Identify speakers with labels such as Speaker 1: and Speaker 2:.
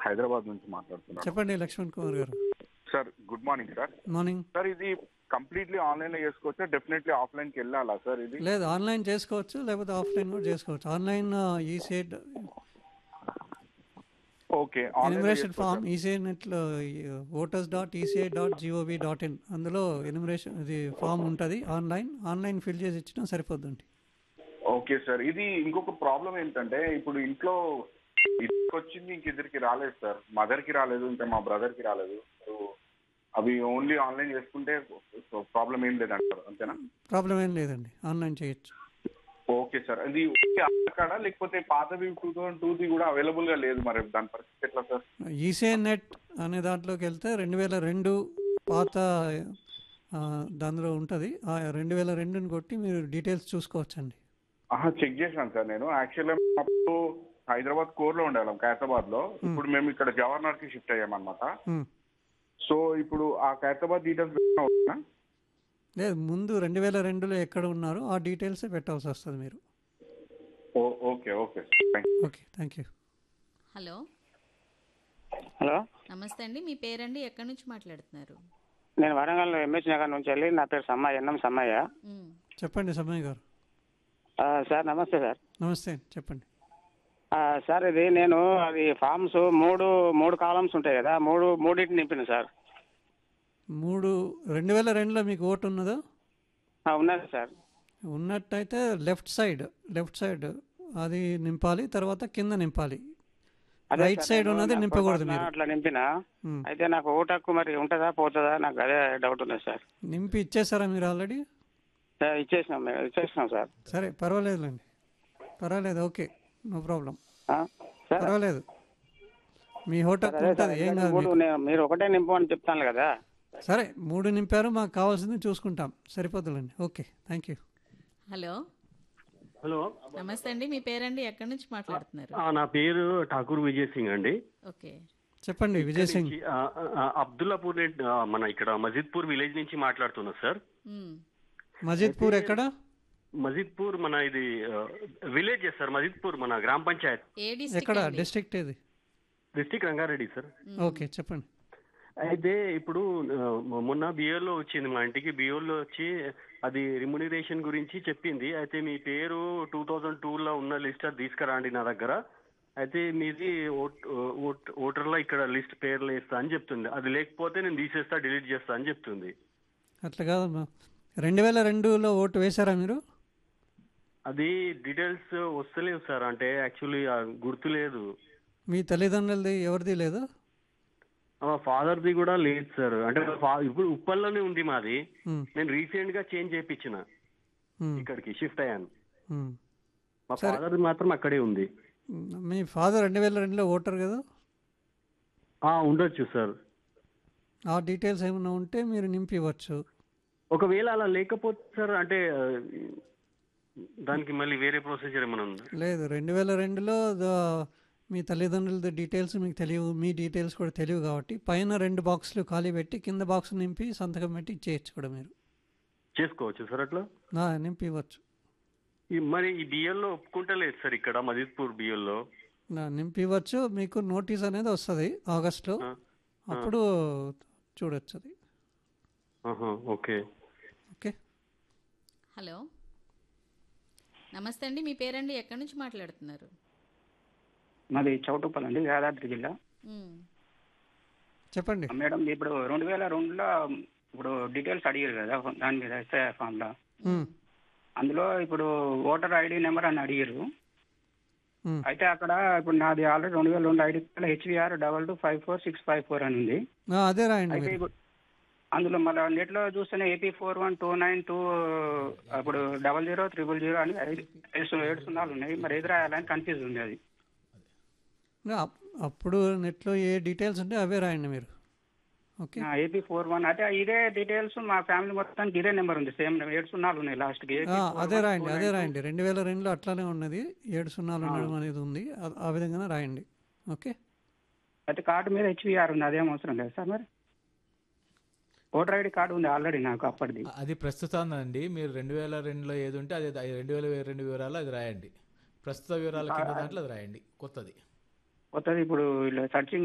Speaker 1: హైదరాబాద్ నుంచి మాట్లాడుతున్నాను
Speaker 2: చెప్పండి లక్ష్మణ్ కుమార్ గారు
Speaker 1: sir good morning sir
Speaker 2: morning
Speaker 1: sir ఇది కంప్లీట్లీ ఆన్లైన్ లో చేసుకోవచ్చా డెఫినెట్లీ ఆఫ్లైన్ కి వెళ్ళాలా సార్ ఇది
Speaker 2: లేదు ఆన్లైన్ చేసుకోవచ్చు లేకపోతే ఆఫ్లైన్ కూడా చేసుకోవచ్చు online ECI
Speaker 1: okay
Speaker 2: enumeration form ECI నెట్లో voters dot ECI dot G O V dot in అందులో ఎనిమరేషన్ ఇది ఫామ్ ఉంటుంది ఆన్లైన్ ఆన్లైన్ ఫిల్ చేసి ఇచ్చినా సరిపోద్దండి
Speaker 1: ఓకే సార్ ఇది ఇంకొక ప్రాబ్లం ఏంటంటే ఇప్పుడు ఇంట్లో ఇద్దరికి వచ్చింది ఇంక ఇద్దరికి రాలేదు సార్ మదర్ కి రాలేదు ఇంకా మా బ్రదర్ కి రాలేదు సో అవి ఓన్లీ ఆన్లైన్ చేసుకుంటే ప్రాబ్లం ఏం లేదంటారు అంతేనా
Speaker 2: ప్రాబ్లం ఏం లేదండి ఆన్లైన్ చేయొచ్చు
Speaker 1: ఓకే సార్ ఇది ఓన్లీ ఆధార్ కార్డా లేకపోతే పాతవి టూ థౌసండ్ టూది కూడా అవైలబుల్ గా లేదు మరి దాని పరిస్థితి ఎట్లా సార్
Speaker 2: ఈసీఐ నెట్ అనే దాంట్లోకి వెళ్తే రెండు వేల రెండు పాత ఆ, దానిలో ఉంటుంది ఆ రెండు వేల రెండుని కొట్టి మీరు డీటెయిల్స్ చూసుకోవచ్చండి
Speaker 1: ఆహా చెక్ చేశాను సార్ నేను యాక్చువల్గా అప్పుడు హైదరాబాద్ కోర్ లో ఉండేవాళ్ళం ఖైరతాబాద్ లో ఇప్పుడు మేము ఇక్కడ జవహర్లాల్ కి షిఫ్ట్ అయ్యామన్నమాట
Speaker 2: ఉమ్.
Speaker 1: సో ఇప్పుడు ఆ ఖైరతాబాద్ డీటెయిల్స్ అవుతుందా
Speaker 2: లేదు ముందు రెండు వేల రెండులో ఎక్కడ ఉన్నారో ఆ డీటెయిల్సే పెట్టాల్సి వస్తుంది మీరు
Speaker 1: ఓ- okay okay thank
Speaker 2: okay thank you
Speaker 3: hello
Speaker 4: hello
Speaker 3: నమస్తే అండి మీ పేరండి ఎక్కడి నుంచి మాట్లాడుతున్నారు
Speaker 4: నేను వరంగల్ ఎంఎస్ నగర్ నుంచి వెళ్ళి నా పేరు సమ్మయ్య ఎన్నం సమ్మయ్య
Speaker 3: ఉమ్,
Speaker 2: చెప్పండి సమయ్ గారు
Speaker 4: ఆ, సార్ నమస్తే సార్
Speaker 2: నమస్తే చెప్పండి
Speaker 4: ఆ, సార్ ఇది నేను అది ఫామ్స్ మూడు మూడు కాలమ్స్ ఉంటాయి కదా మూడు మూడింటిని నింపిన సార్
Speaker 2: మూడు రెండు వేల రెండులో మీకు ఓటు ఉన్నదా
Speaker 4: ఆ, ఉన్నది సార్
Speaker 2: ఉన్నట్టయితే లెఫ్ట్ సైడ్ లెఫ్ట్ సైడ్ అది నింపాలి తర్వాత కింద నింపాలి
Speaker 4: అదే
Speaker 2: రైట్
Speaker 4: సార్,
Speaker 2: సైడ్
Speaker 4: నేను
Speaker 2: ఉన్నది
Speaker 4: నాకు
Speaker 2: నింపకూడదు
Speaker 4: పొరపాటున
Speaker 2: మీరు
Speaker 4: అట్లా నింపిన
Speaker 2: ఉమ్.
Speaker 4: అయితే నాకు ఓటు హక్కు మరి ఉంటుందా పోతుందా నాకు అదే డౌట్ ఉన్నది సార్
Speaker 2: నింపి ఇచ్చేసారా మీరు ఆల్రెడీ
Speaker 4: ఆ, ఇచ్చేసినాం మేము ఇచ్చేసినాం సార్
Speaker 2: సరే పర్వాలేదులేండి పర్వాలేదు ఓకే నో ప్రాబ్లం
Speaker 4: ఆ, సార్
Speaker 2: పర్వాలేదు మీ హోటల్
Speaker 4: అదే సార్
Speaker 2: ఉంటుంది ఏం
Speaker 4: ఎందుకంటే
Speaker 2: కాదు
Speaker 4: మూడు
Speaker 2: మీకు.
Speaker 4: నేను- మీరు ఒకటే నింపమని చెప్తాను కదా
Speaker 2: సరే మూడు నింపారు మాకు కావాల్సింది చూసుకుంటాం సరిపోతుందండి okay thank you
Speaker 3: hello
Speaker 5: hello
Speaker 3: నమస్తే అండి మీ పేరండి ఎక్కడి నుంచి మాట్లాడుతున్నారు
Speaker 5: ఆ, నా పేరు ఠాకూర్ విజయ్ సింగ్ అండి
Speaker 3: ఓకే
Speaker 2: చెప్పండి విజయ్ సింగ్
Speaker 5: ఈ, ఆ, ఆ, అబ్దుల్లాపూర్ నెట్, ఆ, మన ఇక్కడ మజిద్పూర్ విలేజ్ నుంచి మాట్లాడుతున్నా సార్
Speaker 3: ఉమ్,
Speaker 2: మజిద్పూర్ ఎక్కడ
Speaker 5: మజిద్పూర్ మన ఇది విలేజ్ సార్ మజిద్పూర్ మన గ్రామ పంచాయత్
Speaker 3: ఏ
Speaker 2: ఎక్కడ
Speaker 3: డిస్ట్రిక్ట్
Speaker 2: డిస్ట్రిక్ట్ ఏది
Speaker 5: డిస్టిక్ రంగారెడ్డి సార్
Speaker 2: ఓకే చెప్పండి
Speaker 5: అయితే ఇప్పుడు ఆ, మొన్న బియోలో వచ్చింది మా ఇంటికి బియోలో వచ్చి అది రిమ్యునరేషన్ గురించి చెప్పింది అయితే మీ పేరు టూ థౌజండ్ టూలో ఉన్న లిస్ట్ అది తీసుకురండి నా దగ్గర అయితే మీది ఓట్ ఓట్ ఓటర్లో ఇక్కడ లిస్ట్ పేర్లు వేస్తా అని చెప్తుంది అది లేకపోతే నేను తీసేస్తా డిలీట్ చేస్తా అని చెప్తుంది
Speaker 2: అట్లా కాదమ్మా రెండు వేల రెండులో ఓటు వేశారా మీరు
Speaker 5: అది డీటెయిల్స్ వస్తలేవు సార్ అంటే యాక్చువల్లీ గుర్తు లేదు
Speaker 2: మీ తల్లిదండ్రులది ఎవరిది లేదు
Speaker 5: మా ఫాదర్ది కూడా లేదు సార్ అంటే మా fa- ఇప్పుడు ఉప్పల్లోనే ఉంది మాది
Speaker 2: ఉమ్,
Speaker 5: నేను రీసెంట్ గా చేంజ్ చేయించిన
Speaker 2: ఉమ్,
Speaker 5: ఇక్కడికి షిఫ్ట్ అయ్యాను
Speaker 2: ఉమ్.
Speaker 5: మా ఫాదర్ మాత్రం అక్కడే ఉంది
Speaker 2: మీ ఫాదర్ రెండు వేల రెండులో ఓటర్ కదా
Speaker 5: ఆ ఉండొచ్చు సార్
Speaker 2: ఆ డీటెయిల్స్ ఏమైనా ఉంటే మీరు నింపి ఇవ్వచ్చు
Speaker 5: ఒకవేళ అలా లేకపోతే సార్ అంటే ఆ, దానికి మళ్ళీ వేరే ప్రొసీజర్ ఏమైనా ఉందా
Speaker 2: లేదు రెండు వేల రెండులో ద- మీ తల్లిదండ్రులది డీటెయిల్స్ మీకు తెలియవు మీ డీటెయిల్స్ కూడా తెలియవు కాబట్టి పైన రెండు బాక్సులు ఖాళీ పెట్టి కింద బాక్స్ నింపి సంతకం పెట్టి ఇచ్చేయచ్చు కూడా మీరు
Speaker 5: చేసుకోవచ్చు సార్ అట్లా
Speaker 2: ఆ, నింపి ఇవ్వచ్చు
Speaker 5: ఈ మరి ఈ బిఎల్లో ఒప్పుకుంటలేదు సార్ ఇక్కడ మజిద్పూర్ బిఎల్లో
Speaker 2: ఆ, నింపి ఇవ్వచ్చు మీకు నోటీస్ అనేది వస్తుంది ఆగస్ట్లో అప్పుడు చూడొచ్చు అది
Speaker 5: ఓకే
Speaker 2: ఓకే
Speaker 3: హలో నమస్తే అండి మీ పేరండి ఎక్కడి నుంచి మాట్లాడుతున్నారు
Speaker 4: మాది చౌటుప్పల్ అండి యాదాద్రి జిల్లా
Speaker 3: ఉమ్,
Speaker 2: చెప్పండి
Speaker 4: మేడం ఇప్పుడు రెండు వేల రెండులో ఇప్పుడు డీటెయిల్స్ అడిగారు కదా దాని మీద ఎస్ఐ ఫామ్లో
Speaker 2: ఉమ్,
Speaker 4: అందులో ఇప్పుడు ఓటర్ ఐడి నెంబర్ అని అడిగారు
Speaker 2: ఉమ్.
Speaker 4: అయితే అక్కడ ఇప్పుడు నాది ఆల్రెడీ రెండు వేల రెండు ID H V R double two five four six five four అని ఉంది
Speaker 2: ఆ, అదే రాయండి
Speaker 4: అయితే
Speaker 2: మీరు
Speaker 4: ఇప్పుడు అందులో మళ్ళీ నెట్లో చూస్తేనే AP four one two nine two అప్పుడు డబల్ జీరో త్రిబుల్ జీరో అని ఐదు ఐదు సు- ఏడు సున్నాలు ఉన్నాయి మరి ఏది రాయాలని కన్ఫ్యూజ్ ఉంది అది
Speaker 2: అప్- అప్పుడు నెట్లో ఏ డీటెయిల్స్ ఉంటే అవే రాయండి మీరు ఓకే
Speaker 4: ఏపీ ఫోర్ వన్ అయితే ఇదే డీటెయిల్స్ మా ఫ్యామిలీ మొత్తానికి ఇదే నెంబర్ ఉంది సేమ్ ఏడు సున్నాలు ఉన్నాయి లాస్ట్కి
Speaker 2: ఆ, అదే రాయండి అదే రాయండి రెండు వేల రెండులో అట్లానే ఉన్నది ఏడు సున్నాలు ఉండడం అనేది ఉంది ఆ- ఆ విధంగానే రాయండి ఓకే
Speaker 4: అయితే కార్డు మీద హెచ్విఆర్ ఉంది అదేం అవసరం లేదు సార్ మరి ఓటర్ ఐడి కార్డు ఉంది ఆల్రెడీ నాకు అప్పటిది
Speaker 6: అది ప్రస్తుతం అండి మీరు రెండు వేల రెండులో ఏది ఉంటే అది రెండు వేల రెండు వివరాలు అది రాయండి ప్రస్తుత వివరాల కింద దాంట్లో అది రాయండి కొత్తది
Speaker 4: కొత్తది ఇప్పుడు ఇలా సర్చింగ్